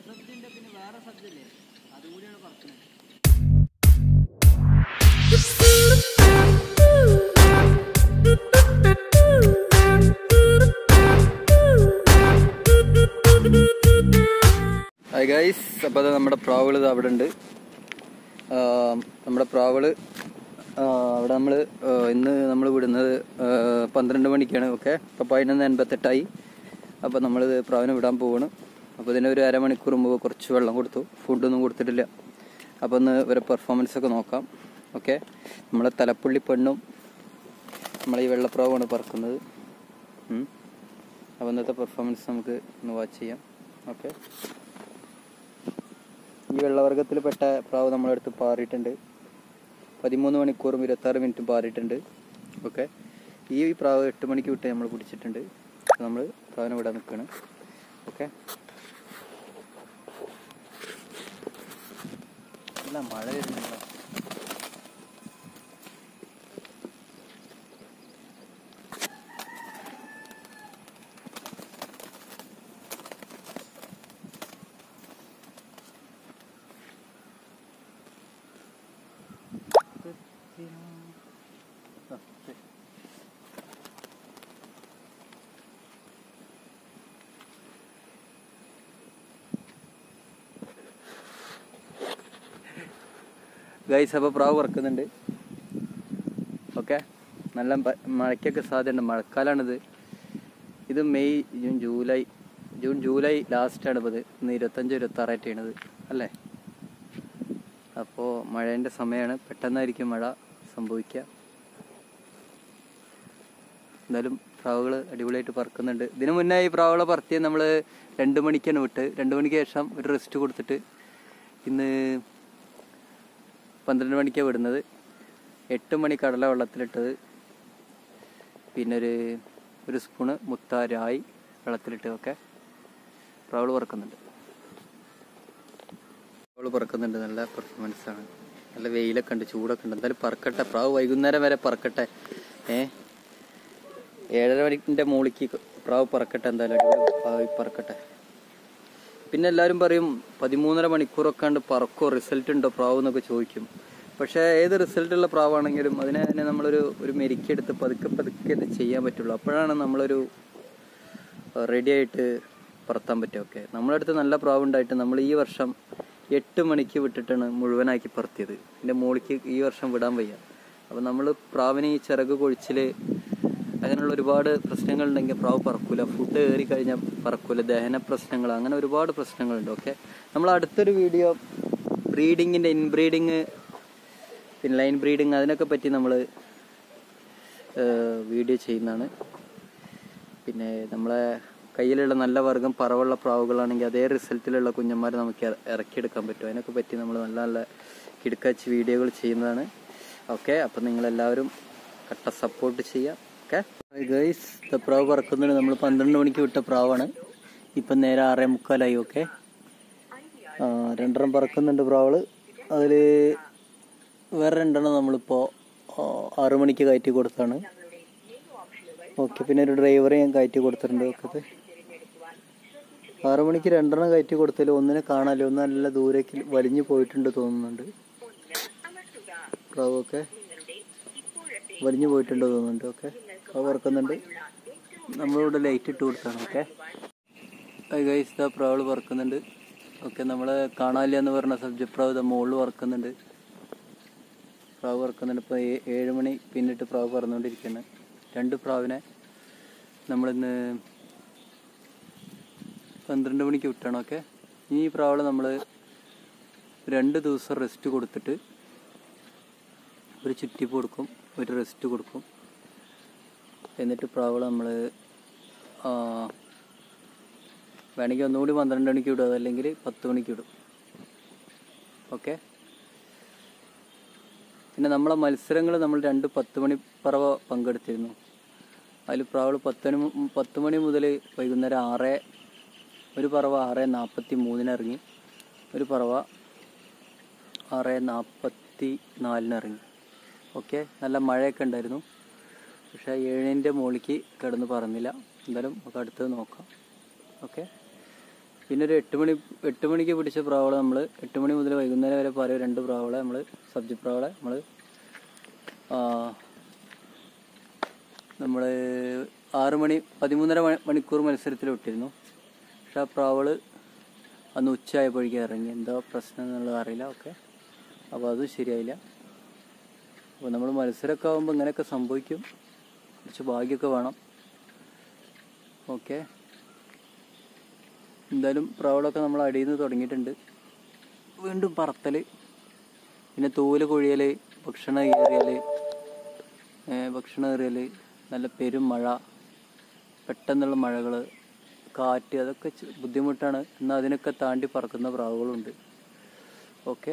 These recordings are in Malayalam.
സബ്ജി ഉണ്ട് പിന്നെ വേറെ സബ്ജി ഇല്ലേ അതും കൂടിയാണ് പറക്കുന്നത് ഹായ് ഗൈസ് അപ്പോൾ അത് നമ്മുടെ പ്രാവുകൾ ഇത് അവിടെ ഉണ്ട് ആ, നമ്മുടെ പ്രാവുകൾ ആ, അവിടെ നമ്മൾ ഇന്ന് നമ്മൾ വിടുന്നത് ആ, പന്ത്രണ്ട് മണിക്കാണ് ഓക്കെ അപ്പോൾ പതിനൊന്ന് എൺപത്തെട്ടായി അപ്പോൾ നമ്മൾ പ്രാവിനെ വിടാൻ പോവാണ് അപ്പോൾ ഇതിന് ഒരു അരമണിക്കൂർ മുമ്പ് കുറച്ച് വെള്ളം കൊടുത്തു ഫുഡൊന്നും കൊടുത്തിട്ടില്ല അപ്പോൾ ഒന്ന് ഇവരെ പെർഫോമൻസ് ഒക്കെ നോക്കാം ഓക്കെ നമ്മളെ തലപ്പുള്ളി പെണ്ണും നമ്മളെ ഈ വെള്ളപ്രാവാണ് പറക്കുന്നത് ഉം. അപ്പോൾ ഇന്നത്തെ പെർഫോമൻസ് നമുക്ക് ഒന്ന് വാച്ച് ചെയ്യാം ഓക്കെ ഈ വെള്ളവർഗത്തിൽപ്പെട്ട പ്രാവ് നമ്മളെടുത്ത് പാറിയിട്ടുണ്ട് പതിമൂന്ന് മണിക്കൂറും ഇരുപത്താറ് മിനിറ്റും പാറിയിട്ടുണ്ട് ഓക്കെ ഈ പ്രാവ് എട്ട് മണിക്ക് വിട്ട് നമ്മൾ പിടിച്ചിട്ടുണ്ട് നമ്മൾ പ്രാവിനെ വിടാൻ നിൽക്കുകയാണ് ഓക്കെ ഇല്ല മഴ വരുന്നുണ്ടോ ആ, ശരി. ഗൈസ് അപ്പോൾ പ്രാവ് പറക്കുന്നുണ്ട് ഓക്കെ നല്ല പ- മഴയ്ക്കൊക്കെ സാധ്യതയുണ്ട് മഴക്കാലാണിത് ഇത് May June July June July ലാസ്റ്റാണ് ഇപ്പോൾ ഇത് ഇന്ന് ഇരുപത്തഞ്ച് ഇരുപത്താറായിട്ടാണത് അല്ലേ അപ്പോൾ മഴേൻ്റെ സമയമാണ് പെട്ടെന്നായിരിക്കും മഴ സംഭവിക്കുക എന്തായാലും പ്രാവുകൾ അടിപൊളിയായിട്ട് പറക്കുന്നുണ്ട് ഇതിനു മുന്നേ ഈ പ്രാവുകളെ പറത്തിയത് നമ്മൾ രണ്ട് മണിക്കാണ് വിട്ട് രണ്ട് മണിക്ക് ശേഷം ഒരു റെസ്റ്റ് കൊടുത്തിട്ട് ഇന്ന് പന്ത്രണ്ട് മണിക്കാണ് വിടുന്നത് എട്ട് മണി കടല വെള്ളത്തിലിട്ടത് പിന്നെ ഒരു ഒരു സ്പൂണ് മുത്ത രായി വെള്ളത്തിലിട്ട് ഒക്കെ പ്രാവുകൾ പറക്കുന്നുണ്ട് പ്രാവുകൾ പറക്കുന്നുണ്ട് നല്ല പെർഫോമൻസ് ആണ് നല്ല വെയിലൊക്കെ ഉണ്ട് ചൂടൊക്കെ ഉണ്ട് എന്തായാലും പറക്കട്ടെ പ്രാവ് വൈകുന്നേരം വരെ പറക്കട്ടെ ഏ ഏഴര മണിക്കിൻ്റെ മുകളിലേക്ക് പ്രാവ് പറക്കട്ടെ എന്തായാലും അടിപൊളി പ്രാവ് പറക്കട്ടെ പിന്നെ എല്ലാവരും പറയും പതിമൂന്നര മണിക്കൂറൊക്കെ ഉണ്ട് പറക്കോ റിസൾട്ട് ഉണ്ടോ പ്രാവ് എന്നൊക്കെ ചോദിക്കും പക്ഷേ ഏത് റിസൾട്ടുള്ള പ്രാവാണെങ്കിലും അതിനെ തന്നെ നമ്മളൊരു ഒരു മെരിക്കെടുത്ത് പതുക്കെ പതുക്കെ ഇത് ചെയ്യാൻ പറ്റുള്ളൂ അപ്പോഴാണ് നമ്മളൊരു റെഡി ആയിട്ട് പറത്താൻ പറ്റുക ഓക്കെ നമ്മുടെ അടുത്ത് നല്ല പ്രാവ് ഉണ്ടായിട്ട് നമ്മൾ ഈ വർഷം എട്ട് മണിക്ക് വിട്ടിട്ടാണ് മുഴുവനാക്കി പറത്തിയത് എൻ്റെ മോളിക്ക് ഈ വർഷം വിടാൻ വയ്യ അപ്പോൾ നമ്മൾ പ്രാവിന് ഈ ചിറക് കൊഴിച്ചിൽ അങ്ങനെയുള്ള ഒരുപാട് പ്രശ്നങ്ങളുണ്ടെങ്കിൽ പ്രാവ് പറക്കൂല ഫുഡ് കയറി കഴിഞ്ഞാൽ പറക്കൂല ദഹന പ്രശ്നങ്ങൾ അങ്ങനെ ഒരുപാട് പ്രശ്നങ്ങളുണ്ട് ഓക്കെ നമ്മൾ അടുത്തൊരു വീഡിയോ ബ്രീഡിങ്ങിൻ്റെ ഇൻബ്രീഡിങ് പിന്നെ ലൈൻ ബ്രീഡിങ് അതിനൊക്കെ പറ്റി നമ്മൾ വീഡിയോ ചെയ്യുന്നതാണ് പിന്നെ നമ്മളെ കയ്യിലുള്ള നല്ല വർഗം പറവുള്ള പ്രാവുകളാണെങ്കിൽ അതേ റിസൾട്ടിലുള്ള കുഞ്ഞന്മാരെ നമുക്ക് ഇറ- ഇറക്കിയെടുക്കാൻ പറ്റും അതിനൊക്കെ പറ്റി നമ്മൾ നല്ല നല്ല കിടക്കാച്ച് വീഡിയോകൾ ചെയ്യുന്നതാണ് ഓക്കെ അപ്പം നിങ്ങളെല്ലാവരും കട്ട സപ്പോർട്ട് ചെയ്യാം ഓക്കെ ഗൈസ് പ്രാവ് പറക്കുന്നുണ്ട് നമ്മൾ പന്ത്രണ്ട് മണിക്ക് വിട്ട പ്രാവാണ് ഇപ്പം നേരെ ആറേ മുക്കാലായി ഓക്കെ രണ്ടെണ്ണം പറക്കുന്നുണ്ട് പ്രാവള് അതിൽ വേറെ രണ്ടെണ്ണം നമ്മളിപ്പോൾ ആറു മണിക്ക് കയറ്റി കൊടുത്താണ് ഓക്കെ പിന്നെ ഒരു ഡ്രൈവറെ ഞാൻ കയറ്റി കൊടുത്തിട്ടുണ്ട് ഓക്കെ ആറു മണിക്ക് രണ്ടെണ്ണം കയറ്റി കൊടുത്തതിൽ ഒന്നിനെ കാണാല്ലോ ഒന്ന് നല്ല ദൂരേക്ക് വലിഞ്ഞു പോയിട്ടുണ്ട് തോന്നുന്നുണ്ട് പ്രാവ് ഒക്കെ വലിഞ്ഞു പോയിട്ടുണ്ട് തോന്നുന്നുണ്ട് ഓക്കെ പ്രാവ് പറക്കുന്നുണ്ട് നമ്മളിവിടെ ലൈറ്റ് ഇട്ട് കൊടുത്താണ് ഓക്കെ ഗൈസ് ഇതാ പ്രാവള് പറക്കുന്നുണ്ട് ഓക്കെ നമ്മൾ കാണാനില്ല എന്ന് പറഞ്ഞ സബ്ജക്ട് പ്രാവ് ഇതാ മുകളിൽ പറക്കുന്നുണ്ട് പ്രാവ് പറക്കുന്നുണ്ട് ഇപ്പോൾ ഏഴ് മണി പിന്നിട്ട് പ്രാവ് പറന്നുകൊണ്ടിരിക്കുകയാണ് രണ്ട് പ്രാവിനെ നമ്മളിന്ന് പന്ത്രണ്ട് മണിക്ക് വിട്ടാണ് ഓക്കെ ഈ പ്രാവള് നമ്മൾ രണ്ട് ദിവസം റെസ്റ്റ് കൊടുത്തിട്ട് ഒരു ചുറ്റിപ്പ് കൊടുക്കും ഒരു റെസ്റ്റ് കൊടുക്കും എന്നിട്ട് പ്രാവള് നമ്മൾ വേണമെങ്കിൽ ഒന്നുകൂടി പന്ത്രണ്ട് മണിക്ക് വിടും അതല്ലെങ്കിൽ പത്ത് മണിക്ക് വിടും ഓക്കെ പിന്നെ നമ്മളെ മത്സരങ്ങൾ നമ്മൾ രണ്ട് പത്ത് മണി പറവ പങ്കെടുത്തിരുന്നു അതിൽ പ്രാവൾ പത്ത് മണി മു- പത്ത് മണി മുതൽ വൈകുന്നേരം ആറ് ഒരു പറവ ആറ് നാൽപ്പത്തി മൂന്നിന് ഇറങ്ങി ഒരു പറവ ആറ് നാൽപ്പത്തി നാലിന് ഇറങ്ങി ഓക്കെ നല്ല മഴയൊക്കെ ഉണ്ടായിരുന്നു പക്ഷേ ഏഴിൻ്റെ മുകളിലേക്ക് കിടന്ന് പറന്നില്ല എന്തായാലും നമുക്ക് അടുത്തത് നോക്കാം ഓക്കെ പിന്നെ ഒരു എട്ട് മണി എട്ട് മണിക്ക് പിടിച്ച പ്രാവളെ നമ്മൾ എട്ട് മണി മുതൽ വൈകുന്നേരം വരെ പറയും രണ്ട് പ്രാവളെ നമ്മൾ സബ്ജി പ്രാവളെ നമ്മൾ നമ്മൾ ആറ് മണി പതിമൂന്നര മണി- മണിക്കൂർ മത്സരത്തിൽ വിട്ടിരുന്നു പക്ഷെ ആ പ്രാവള് അന്ന് ഉച്ചയായപ്പോഴേക്കും ഇറങ്ങി എന്തോ പ്രശ്നം എന്നുള്ളത് അറിയില്ല ഓക്കെ അപ്പോൾ അതും ശരിയായില്ല അപ്പോൾ നമ്മൾ മത്സരമൊക്കെ ആകുമ്പോൾ ഇങ്ങനെയൊക്കെ സംഭവിക്കും കുറച്ച് ഭാഗ്യമൊക്കെ വേണം ഓക്കെ എന്തായാലും പ്രാവളൊക്കെ നമ്മൾ അടിയിൽ നിന്ന് തുടങ്ങിയിട്ടുണ്ട് വീണ്ടും പറത്തൽ പിന്നെ തൂല് കൊഴിയൽ ഭക്ഷണം ഏറിയൽ ഭക്ഷണം ഏറിയൽ നല്ല പെരും മഴ പെട്ടെന്നുള്ള മഴകൾ കാറ്റ് അതൊക്കെ ചെ- ബുദ്ധിമുട്ടാണ് എന്നാൽ അതിനൊക്കെ താണ്ടി പറക്കുന്ന പ്രാവുകളുണ്ട് ഓക്കെ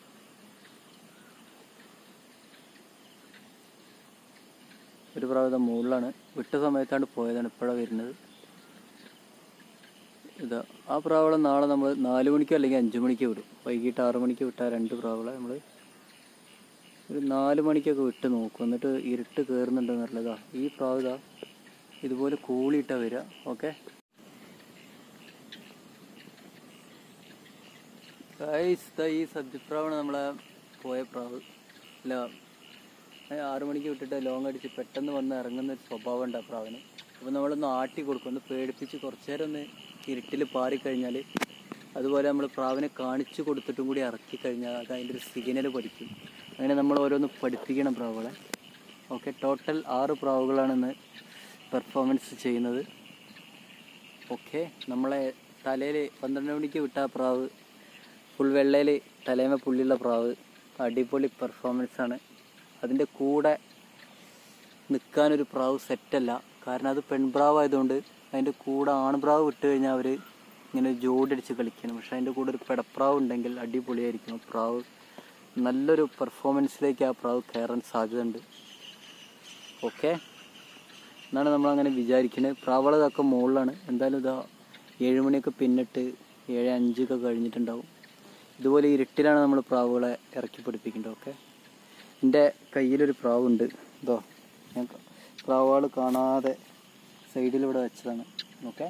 ഒരു പ്രാവശ്യം മുകളിലാണ് വിട്ട സമയത്താണ് പോയതാണ് ഇപ്പോഴാണ് വരുന്നത് ഇതാ ആ പ്രാവളെ നാളെ നമ്മൾ നാല് മണിക്കോ അല്ലെങ്കിൽ അഞ്ച് മണിക്കോ വിടും വൈകിട്ട് ആറ് മണിക്ക് വിട്ടാൽ രണ്ട് പ്രാവളെ നമ്മൾ ഒരു നാല് മണിക്കൊക്കെ വിട്ട് നോക്കും എന്നിട്ട് ഇരുട്ട് കയറുന്നുണ്ടെന്നുള്ളതാ ഈ പ്രാവ് ഇതാ ഇതുപോലെ കൂളിയിട്ടാ വരിക ഓക്കെ ഈ സബ്ജിപ്രാവാണ് നമ്മളെ പോയ പ്രാവ് അല്ല ഏ, ആറ് മണിക്ക് വിട്ടിട്ട് ലോങ് അടിച്ച് പെട്ടെന്ന് വന്ന് ഇറങ്ങുന്ന ഒരു സ്വഭാവം ഉണ്ട് ആ പ്രാവിന് അപ്പോൾ നമ്മളൊന്ന് ആട്ടി കൊടുക്കും ഒന്ന് പേടിപ്പിച്ച് കുറച്ച് നേരം ഒന്ന് ഇരുട്ടിൽ പാറിക്കഴിഞ്ഞാൽ അതുപോലെ നമ്മൾ പ്രാവിനെ കാണിച്ചു കൊടുത്തിട്ടും കൂടി ഇറക്കി കഴിഞ്ഞാൽ അത് അതിൻ്റെ ഒരു സിഗ്നൽ പഠിക്കും അങ്ങനെ നമ്മൾ ഓരോന്ന് പഠിപ്പിക്കണം പ്രാവുകളെ ഓക്കെ ടോട്ടൽ ആറ് പ്രാവുകളാണെന്ന് പെർഫോമൻസ് ചെയ്യുന്നത് ഓക്കെ നമ്മളെ തലയിൽ പന്ത്രണ്ട് മണിക്ക് വിട്ട ആ പ്രാവ് ഫുൾ വെള്ളയിൽ തലേമ പുള്ളിയുള്ള പ്രാവ് അടിപൊളി പെർഫോമൻസ് ആണ് അതിൻ്റെ കൂടെ നിൽക്കാനൊരു പ്രാവ് സെറ്റല്ല കാരണം അത് പെൺപ്രാവ് ആയതുകൊണ്ട് അതിൻ്റെ കൂടെ ആൺപ്രാവ് വിട്ട് കഴിഞ്ഞാൽ അവർ ഇങ്ങനെ ജോഡടിച്ച് കളിക്കണം പക്ഷെ അതിൻ്റെ കൂടെ ഒരു പെടപ്രാവ് ഉണ്ടെങ്കിൽ അടിപൊളിയായിരിക്കും ആ പ്രാവ് നല്ലൊരു പെർഫോമൻസിലേക്ക് ആ പ്രാവ് കയറാൻ സാധ്യതയുണ്ട് ഓക്കെ എന്നാണ് നമ്മളങ്ങനെ വിചാരിക്കുന്നത് പ്രാവളതൊക്കെ മുകളിലാണ് എന്തായാലും ഇതാ ഏഴ് മണിയൊക്കെ പിന്നിട്ട് ഏഴ് അഞ്ചൊക്കെ കഴിഞ്ഞിട്ടുണ്ടാവും ഇതുപോലെ ഇരുട്ടിലാണ് നമ്മൾ പ്രാവുകളെ ഇറക്കി പഠിപ്പിക്കേണ്ടത് ഓക്കെ എൻ്റെ കയ്യിലൊരു പ്രാവുണ്ട് ഇതോ ഞാൻ പ്രാവുകൾ കാണാതെ സൈഡിൽ ഇവിടെ വെച്ചതാണ് ഓക്കെ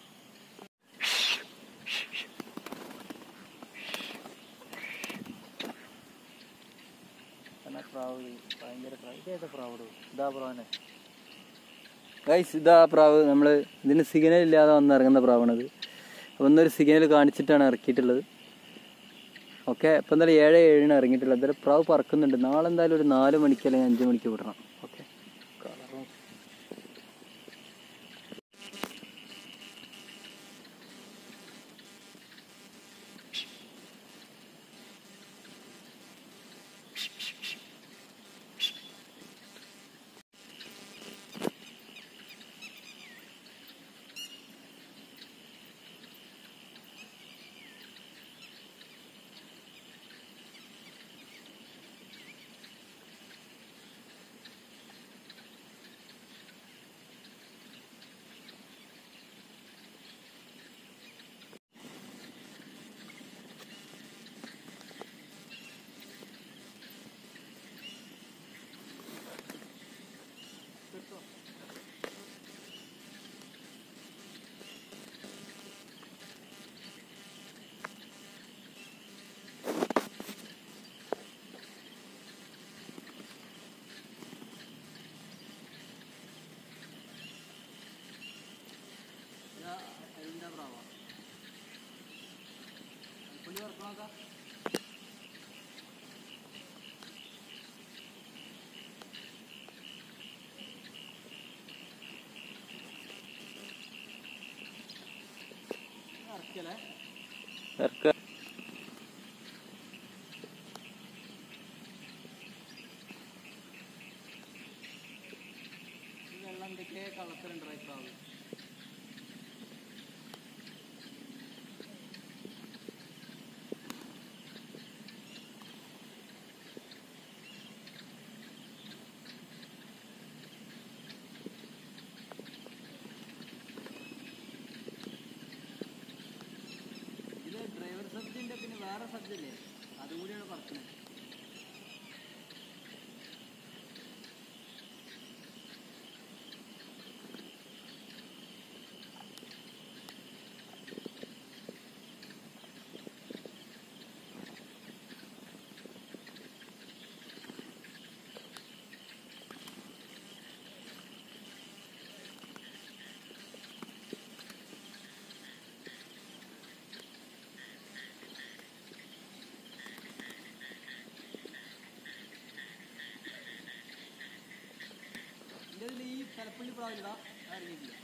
പ്രാവ് ഭയങ്കര പ്രാവ് ഇതേതാ പ്രാവ് ഇതാ പ്രാവനെ ഗൈസ് ഇതാ പ്രാവ് നമ്മൾ ഇതിന് സിഗ്നൽ ഇല്ലാതെ വന്ന് ഇറങ്ങുന്ന പ്രാവാണത് അപ്പോൾ ഇന്നൊരു സിഗ്നൽ കാണിച്ചിട്ടാണ് ഇറക്കിയിട്ടുള്ളത് ഓക്കെ ഇപ്പം എന്തായാലും ഏഴ് ഏഴിന് ഇറങ്ങിയിട്ടുള്ളത് എന്തായാലും പ്രാവ് പറക്കുന്നുണ്ട് നാളെ എന്തായാലും ഒരു നാല് മണിക്ക് അല്ലെങ്കിൽ അഞ്ച് മണിക്ക് വിടണം ഓക്കെ ഇറക്കുക വെള്ളം എന്തൊക്കെ കളത്തിലുണ്ട് പ്രാവ് ഇത് ഡ്രൈവർ സബ്ജക്റ്റിന്റെ പിന്നെ വേറെ സബ്ജക്റ്റ് ഇല്ലേ അതുകൂടിയാണ് പറക്കുന്നത് പുള്ളി പ്രാവില്ല ഇറങ്ങിയിട്ടില്ല